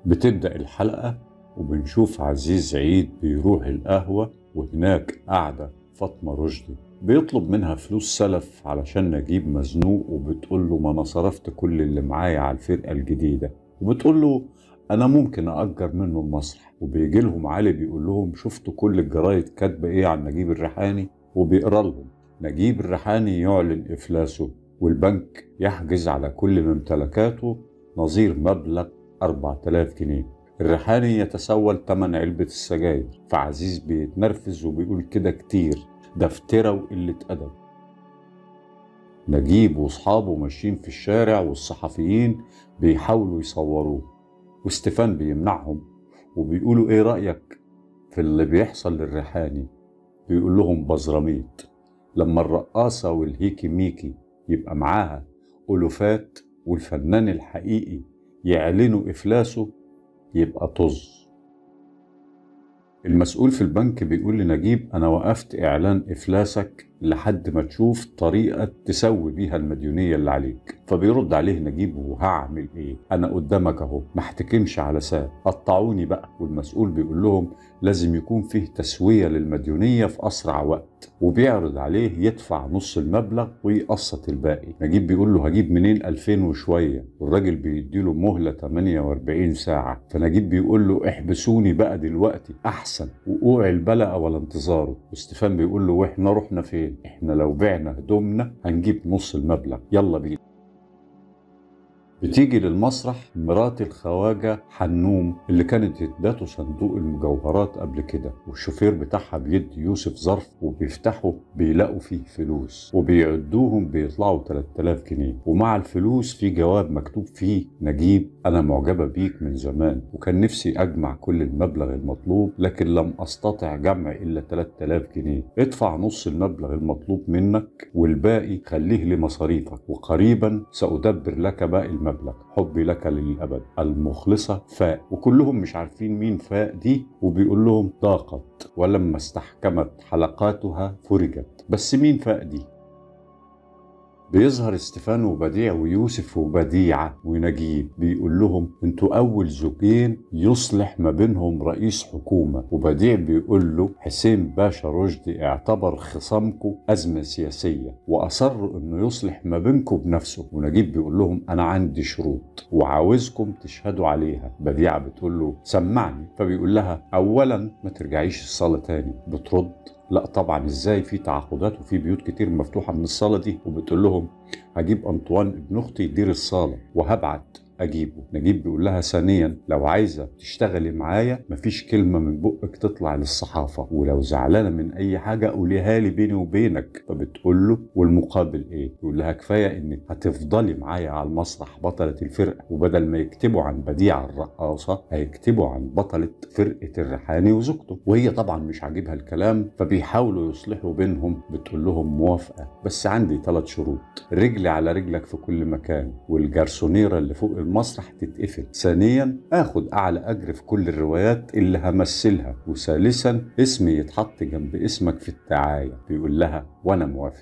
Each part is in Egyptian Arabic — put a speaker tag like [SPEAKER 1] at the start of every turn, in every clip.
[SPEAKER 1] بتبدأ الحلقة وبنشوف عزيز عيد بيروح القهوة وهناك قاعدة فاطمة رشدي بيطلب منها فلوس سلف علشان نجيب مزنوق وبتقول له ما انا صرفت كل اللي معايا على الفرقة الجديدة وبتقول له انا ممكن اجر منه المسرح وبيجي لهم علي بيقول لهم شفتوا كل الجرايد كاتبه ايه عن نجيب الريحاني وبيقرا لهم نجيب الريحاني يعلن افلاسه والبنك يحجز على كل ممتلكاته نظير مبلغ 4000 جنيه الريحاني يتسول تمن علبة السجاير فعزيز بيتنرفز وبيقول كده كتير ده افترى وقلة أدب نجيب وأصحابه ماشيين في الشارع والصحفيين بيحاولوا يصوروه واستفان بيمنعهم وبيقولوا ايه رأيك في اللي بيحصل للريحاني بيقول لهم بزراميط لما الرقاصة والهيكي ميكي يبقى معاها ألوفات والفنان الحقيقي يعلنوا إفلاسه يبقى طز المسؤول في البنك بيقول لنجيب أنا وقفت إعلان إفلاسك لحد ما تشوف طريقة تسوي بيها المديونية اللي عليك فبيرد عليه نجيب وهعمل ايه انا قدامك اهو ما احتكمش على ساعة قطعوني بقى والمسؤول بيقول لهم لازم يكون فيه تسوية للمديونية في اسرع وقت وبيعرض عليه يدفع نص المبلغ ويقسط الباقي نجيب بيقول له هجيب منين 2000 وشوية والراجل بيديله مهلة 48 ساعة فنجيب بيقول له احبسوني بقى دلوقتي احسن وقوع البلقة ولا انتظاره واستفان بيقول له واحنا رحنا فين احنا لو بعنا هدومنا هنجيب نص المبلغ يلا بينا بتيجي للمسرح مرات الخواجة حنوم اللي كانت اداته صندوق المجوهرات قبل كده والشوفير بتاعها بيدي يوسف ظرف وبيفتحوا بيلاقوا فيه فلوس وبيعدوهم بيطلعوا 3000 جنيه ومع الفلوس في جواب مكتوب فيه نجيب أنا معجبة بيك من زمان وكان نفسي أجمع كل المبلغ المطلوب لكن لم أستطع جمع إلا 3000 جنيه ادفع نص المبلغ المطلوب منك والباقي خليه لمصاريفك وقريبا سأدبر لك باقي المبلغ حبي لك للأبد المخلصة فاء وكلهم مش عارفين مين فاء دي وبيقول لهم ضاقت ولما استحكمت حلقاتها فرجت بس مين فاء دي بيظهر استفان وبديع ويوسف وبديعة ونجيب بيقول لهم انتوا أول زوجين يصلح ما بينهم رئيس حكومة وبديع بيقول له حسين باشا رشدي اعتبر خصامكم أزمة سياسية وأصر إنه يصلح ما بينكم بنفسه ونجيب بيقول لهم أنا عندي شروط وعاوزكم تشهدوا عليها بديعة بتقول له سمعني فبيقول لها أولا ما ترجعيش الصالة تاني بترد لا طبعا ازاي في تعاقدات وفي بيوت كتير مفتوحه من الصاله دي وبتقول لهم هجيب انطوان ابن اختي يدير الصاله وهبعت اجيبه نجيب بيقول لها ثانيا لو عايزه تشتغلي معايا مفيش كلمه من بقك تطلع للصحافه ولو زعلانه من اي حاجه قوليها لي بيني وبينك فبتقول له والمقابل ايه يقول لها كفايه انك هتفضلي معايا على المسرح بطله الفرقه وبدل ما يكتبوا عن بديعه الرقاصه هيكتبوا عن بطله فرقه الريحاني وزوجته وهي طبعا مش عاجبها الكلام فبيحاولوا يصلحوا بينهم بتقول لهم موافقه بس عندي ثلاث شروط رجلي على رجلك في كل مكان والجرسونيره اللي فوق المسرح تتقفل ثانيا اخد اعلى اجر في كل الروايات اللي همثلها وثالثا اسمي يتحط جنب اسمك في الدعايه بيقول لها وانا موافق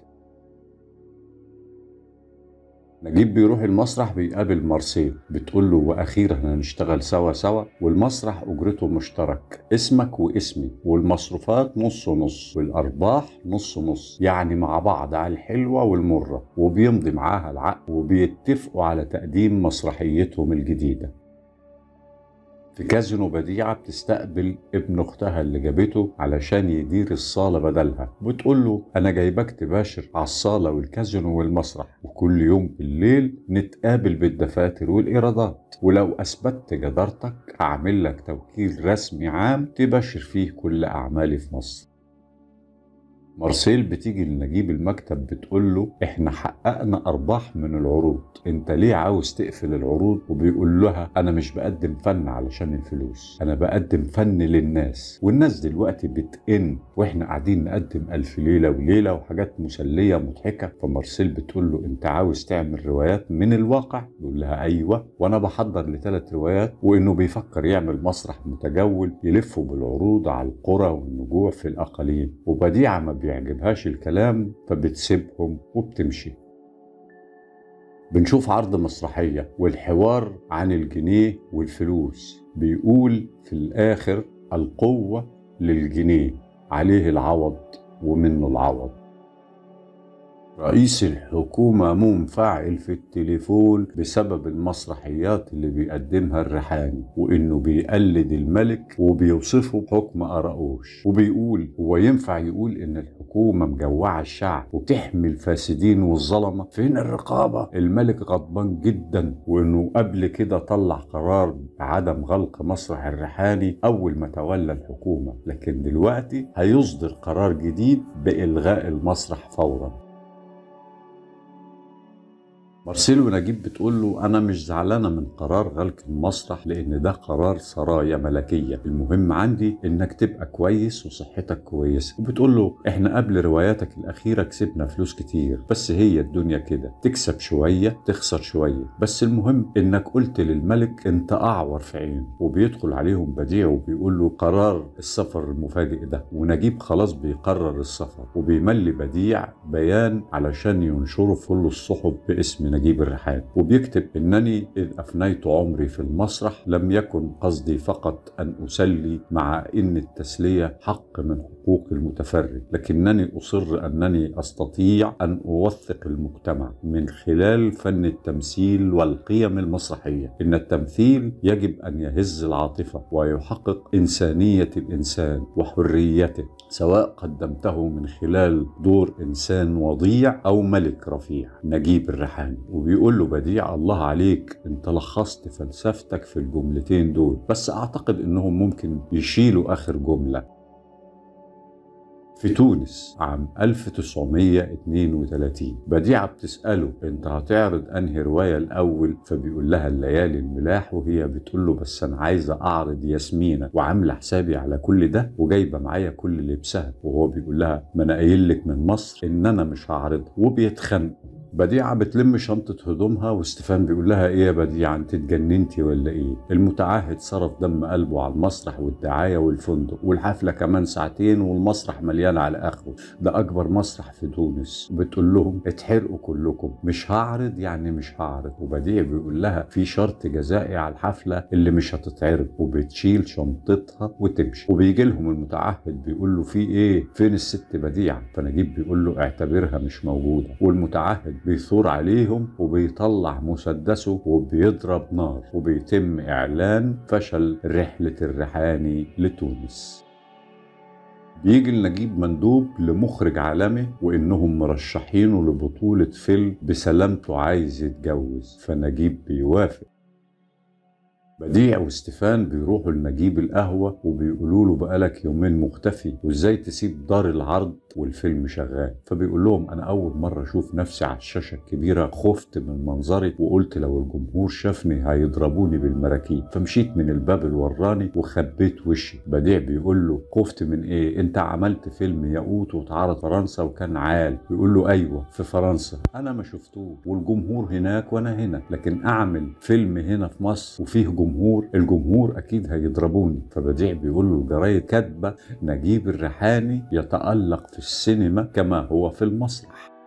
[SPEAKER 1] نجيب بيروح المسرح بيقابل مارسيل بتقول له واخيرا هنشتغل سوا سوا والمسرح اجرته مشترك اسمك واسمي والمصروفات نص نص والارباح نص نص يعني مع بعض على الحلوه والمره وبيمضي معاها العقد وبيتفقوا على تقديم مسرحيتهم الجديده في كازينو بديعة بتستقبل ابن أختها اللي جابته علشان يدير الصالة بدلها بتقول له أنا جايبك تباشر على الصالة والكازينو والمسرح وكل يوم بالليل نتقابل بالدفاتر والإيرادات ولو أثبتت جدارتك هعمل لك توكيل رسمي عام تباشر فيه كل أعمالي في مصر مارسيل بتيجي لنجيب المكتب بتقول له احنا حققنا ارباح من العروض انت ليه عاوز تقفل العروض وبيقول لها انا مش بقدم فن علشان الفلوس انا بقدم فن للناس والناس دلوقتي بتئن واحنا قاعدين نقدم الف ليله وليله وحاجات مسليه مضحكه فمارسيل بتقول له انت عاوز تعمل روايات من الواقع بيقول لها ايوه وانا بحضر لثلاث روايات وانه بيفكر يعمل مسرح متجول يلفه بالعروض على القرى والنجوع في الاقاليم وبديعه ما بيعجبهاش الكلام فبتسيبهم وبتمشي بنشوف عرض مسرحية والحوار عن الجنيه والفلوس بيقول في الآخر القوة للجنيه عليه العوض ومنه العوض رئيس الحكومة منفعل في التليفون بسبب المسرحيات اللي بيقدمها الريحاني وإنه بيقلد الملك وبيوصفه بحكم قراقوش وبيقول هو ينفع يقول إن الحكومة مجوعة الشعب وتحمي الفاسدين والظلمة فين الرقابة الملك غضبان جدا وإنه قبل كده طلع قرار بعدم غلق مسرح الريحاني أول ما تولى الحكومة لكن دلوقتي هيصدر قرار جديد بإلغاء المسرح فوراً مارسيلو نجيب بتقول له انا مش زعلانه من قرار غلق المسرح لان ده قرار سرايا ملكيه المهم عندي انك تبقى كويس وصحتك كويسه وبتقول له احنا قبل رواياتك الاخيره كسبنا فلوس كتير بس هي الدنيا كده تكسب شويه تخسر شويه بس المهم انك قلت للملك انت اعور في عينه وبيدخل عليهم بديع وبيقول له قرار السفر المفاجئ ده ونجيب خلاص بيقرر السفر وبيملي بديع بيان علشان ينشره في كل الصحف باسم نجيب الريحان وبيكتب انني اذ افنيت عمري في المسرح لم يكن قصدي فقط ان اسلي مع ان التسليه حق من حقوق المتفرج لكنني اصر انني استطيع ان اوثق المجتمع من خلال فن التمثيل والقيم المسرحيه ان التمثيل يجب ان يهز العاطفه ويحقق انسانيه الانسان وحريته سواء قدمته من خلال دور انسان وضيع او ملك رفيع نجيب الريحاني وبيقول له بديع الله عليك انت لخصت فلسفتك في الجملتين دول بس اعتقد انهم ممكن يشيلوا اخر جمله في تونس عام 1932 بديعة بتسأله انت هتعرض انهي رواية الاول فبيقول لها الليالي الملاح وهي بتقول له بس انا عايزة اعرض ياسمينة وعاملة حسابي على كل ده وجايبة معايا كل لبسها وهو بيقول لها ما انا قايل لك من مصر ان انا مش هعرضها وبيتخانقوا بديعة بتلم شنطة هدومها واستفان بيقول لها ايه يا بديعة انت اتجننتي ولا ايه المتعهد صرف دم قلبه على المسرح والدعاية والفندق والحفلة كمان ساعتين والمسرح مليان على اخره ده اكبر مسرح في تونس بتقول لهم اتحرقوا كلكم مش هعرض يعني مش هعرض وبديع بيقول لها في شرط جزائي على الحفلة اللي مش هتتعرض وبتشيل شنطتها وتمشي وبيجي لهم المتعهد بيقول له في ايه فين الست بديعة فنجيب بيقول له اعتبرها مش موجودة والمتعهد بيثور عليهم وبيطلع مسدسه وبيضرب نار وبيتم إعلان فشل رحلة الريحاني لتونس بيجي لنجيب مندوب لمخرج عالمي وانهم مرشحينه لبطولة فيلم بسلامته عايز يتجوز فنجيب بيوافق بديع واستفان بيروحوا لنجيب القهوة وبيقولوا له بقالك يومين مختفي وازاي تسيب دار العرض والفيلم شغال فبيقول لهم انا اول مرة اشوف نفسي على الشاشة الكبيرة خفت من منظري وقلت لو الجمهور شافني هيضربوني بالمراكيب فمشيت من الباب الوراني وخبيت وشي بديع بيقول له خفت من ايه انت عملت فيلم ياقوت واتعرض فرنسا وكان عال بيقول له ايوه في فرنسا انا ما شفتوه والجمهور هناك وانا هنا لكن اعمل فيلم هنا في مصر وفيه جمهور الجمهور اكيد هيضربوني فبديع بيقول له الجرايد كاتبه نجيب الريحاني يتالق في السينما كما هو في المسرح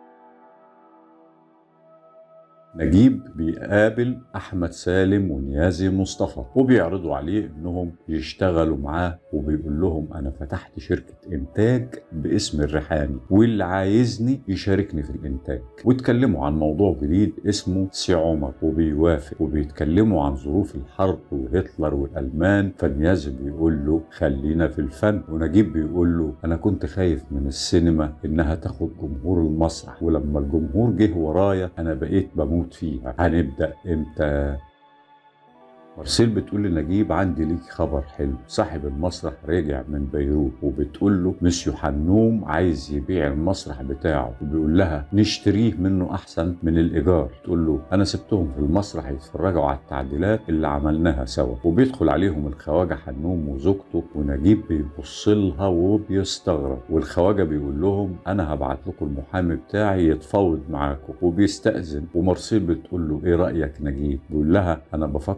[SPEAKER 1] نجيب بيقابل احمد سالم ونيازي مصطفى وبيعرضوا عليه انهم يشتغلوا معاه وبيقول لهم انا فتحت شركه انتاج باسم الريحاني واللي عايزني يشاركني في الانتاج واتكلموا عن موضوع جديد اسمه سي عمر وبيوافق وبيتكلموا عن ظروف الحرب وهتلر والالمان فنيازي بيقول له خلينا في الفن ونجيب بيقول له انا كنت خايف من السينما انها تاخد جمهور المسرح ولما الجمهور جه ورايا انا بقيت بموت بموت فيها هنبدأ امتى مرسيل بتقول لنجيب عندي ليك خبر حلو صاحب المسرح رجع من بيروت وبتقول له مسيو حنوم عايز يبيع المسرح بتاعه وبيقول لها نشتريه منه احسن من الايجار تقول له انا سبتهم في المسرح يتفرجوا على التعديلات اللي عملناها سوا وبيدخل عليهم الخواجه حنوم وزوجته ونجيب بيبص لها وبيستغرب والخواجه بيقول لهم انا هبعت لكم المحامي بتاعي يتفاوض معاكم وبيستأذن ومرسيل بتقول له ايه رأيك نجيب بيقول لها انا بفكر أعمل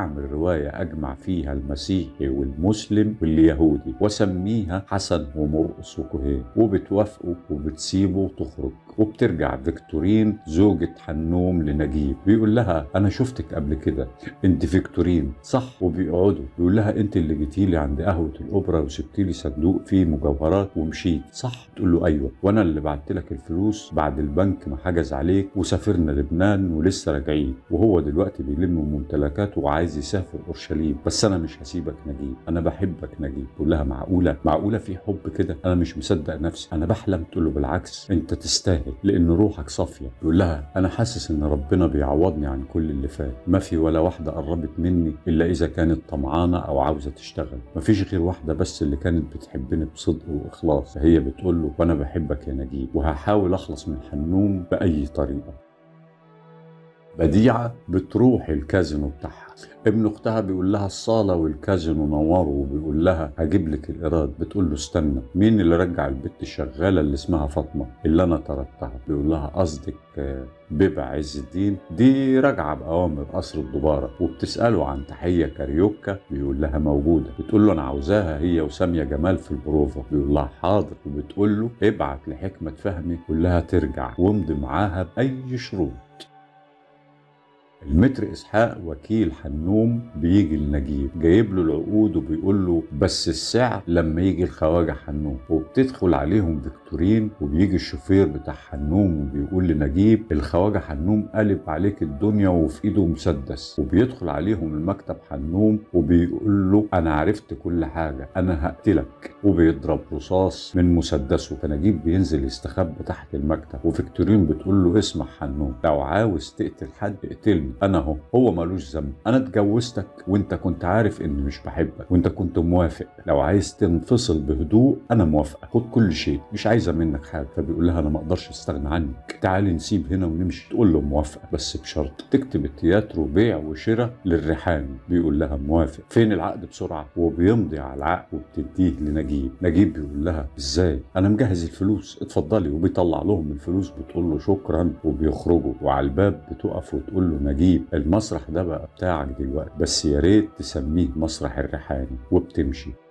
[SPEAKER 1] اعمل روايه اجمع فيها المسيحي والمسلم واليهودي واسميها حسن ومرقص وكهين وبتوافقوا وبتسيبه وتخرج وبترجع فيكتورين زوجة حنوم لنجيب بيقول لها أنا شفتك قبل كده أنت فيكتورين صح وبيقعدوا بيقول لها أنت اللي جيتي لي عند قهوة الأوبرا وسبتي لي صندوق فيه مجوهرات ومشيت صح تقول له أيوه وأنا اللي بعت لك الفلوس بعد البنك ما حجز عليك وسافرنا لبنان ولسه راجعين وهو دلوقتي بيلم ممتلكاته وعايز يسافر أورشليم بس أنا مش هسيبك نجيب أنا بحبك نجيب تقول لها معقولة معقولة في حب كده أنا مش مصدق نفسي أنا بحلم تقول له بالعكس أنت تستاهل لان روحك صافيه يقول لها انا حاسس ان ربنا بيعوضني عن كل اللي فات ما في ولا واحده قربت مني الا اذا كانت طمعانه او عاوزه تشتغل ما فيش غير واحده بس اللي كانت بتحبني بصدق واخلاص فهي بتقول له وانا بحبك يا نجيب وهحاول اخلص من حنوم باي طريقه بديعة بتروح الكازينو بتاعها ابن اختها بيقول لها الصالة والكازينو نوروا وبيقول لها هجيب لك الإيراد بتقول له استنى مين اللي رجع البت الشغالة اللي اسمها فاطمة اللي أنا طردتها بيقول لها قصدك بيبع عز الدين دي راجعة بأوامر قصر الدبارة وبتسأله عن تحية كاريوكا بيقول لها موجودة بتقول له أنا عاوزاها هي وسامية جمال في البروفا بيقول لها حاضر وبتقول له ابعت لحكمة فهمي قول لها ترجع وامضي معاها بأي شروط المتر اسحاق وكيل حنوم بيجي لنجيب جايب له العقود وبيقول له بس السعر لما يجي الخواجه حنوم وبتدخل عليهم فيكتورين وبيجي الشوفير بتاع حنوم وبيقول لنجيب الخواجه حنوم قلب عليك الدنيا وفي ايده مسدس وبيدخل عليهم المكتب حنوم وبيقول له انا عرفت كل حاجه انا هقتلك وبيضرب رصاص من مسدسه فنجيب بينزل يستخبى تحت المكتب وفيكتورين بتقول له اسمع حنوم لو عاوز تقتل حد اقتلني انا اهو هو ملوش ذنب انا اتجوزتك وانت كنت عارف اني مش بحبك وانت كنت موافق لو عايز تنفصل بهدوء انا موافقه خد كل شيء مش عايزه منك حاجه فبيقول لها انا ما اقدرش استغنى عنك تعالي نسيب هنا ونمشي تقول له موافقه بس بشرط تكتب التياترو بيع وشراء للريحاني بيقول لها موافق فين العقد بسرعه وبيمضي على العقد وبتديه لنجيب نجيب بيقول لها ازاي انا مجهز الفلوس اتفضلي وبيطلع لهم الفلوس بتقول له شكرا وبيخرجوا وعلى الباب بتقف وتقول له نجيب المسرح ده بقى بتاعك دلوقتي بس يا ريت تسميه مسرح الريحاني وبتمشي